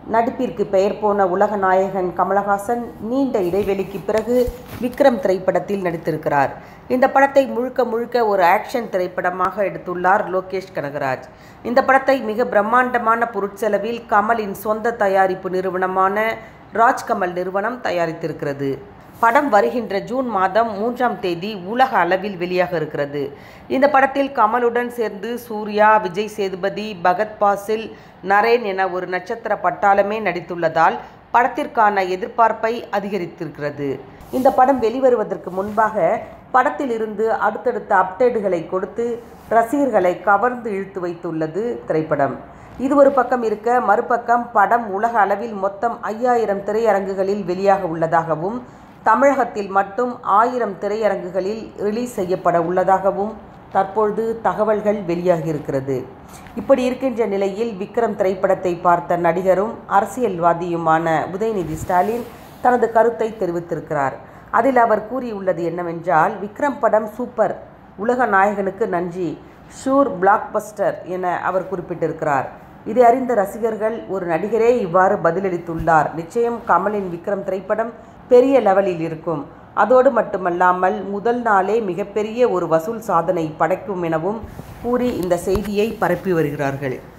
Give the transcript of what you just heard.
நடிப்பிற்கு பெயர் போன உலக நாயகன் கமலஹாசன் நீண்ட இடைவெளிக்கு பிறகு விக்ரம் திரைப்படத்தில் நடித்திருக்கிறார் இந்த படத்தை முழுக்க முழுக்க ஒரு ஆக்ஷன் திரைப்படமாக எடுத்துள்ளார் லோகேஷ் கனகராஜ் இந்த படத்தை மிக பிரம்மாண்டமான பொருட்செலவில் கமலின் சொந்த தயாரிப்பு நிறுவனமான ராஜ்கமல் நிறுவனம் தயாரித்திருக்கிறது படம் வருகின்ற ஜூன் மாதம் மூன்றாம் தேதி உலக அளவில் வெளியாக இருக்கிறது இந்த படத்தில் கமலுடன் சேர்ந்து சூர்யா விஜய் சேதுபதி பகத் பாசில் நரேன் என ஒரு நட்சத்திர பட்டாளமே நடித்துள்ளதால் படத்திற்கான எதிர்பார்ப்பை அதிகரித்திருக்கிறது இந்த படம் வெளிவருவதற்கு முன்பாக படத்தில் இருந்து அடுத்தடுத்த அப்டேட்டுகளை கொடுத்து ரசிகர்களை கவர்ந்து இழுத்து வைத்துள்ளது திரைப்படம் இது ஒரு பக்கம் இருக்க மறுபக்கம் படம் உலக அளவில் மொத்தம் ஐயாயிரம் திரையரங்குகளில் வெளியாக உள்ளதாகவும் தமிழகத்தில் மட்டும் ஆயிரம் திரையரங்குகளில் ரிலீஸ் செய்யப்பட உள்ளதாகவும் தற்பொழுது தகவல்கள் வெளியாகியிருக்கிறது இப்படி இருக்கின்ற நிலையில் விக்ரம் திரைப்படத்தை பார்த்த நடிகரும் அரசியல்வாதியுமான உதயநிதி ஸ்டாலின் தனது கருத்தை தெரிவித்திருக்கிறார் அதில் அவர் கூறியுள்ளது என்னவென்றால் விக்ரம் படம் சூப்பர் உலக நாயகனுக்கு நன்றி ஷூர் பிளாக்பஸ்டர் என அவர் குறிப்பிட்டிருக்கிறார் இதை அறிந்த ரசிகர்கள் ஒரு நடிகரே இவ்வாறு பதிலளித்துள்ளார் நிச்சயம் கமலின் விக்ரம் திரைப்படம் பெரிய லெவலில் இருக்கும் அதோடு மட்டுமல்லாமல் முதல் நாளே மிகப்பெரிய ஒரு வசூல் சாதனை படைக்கும் எனவும் கூறி இந்த செய்தியை பரப்பி வருகிறார்கள்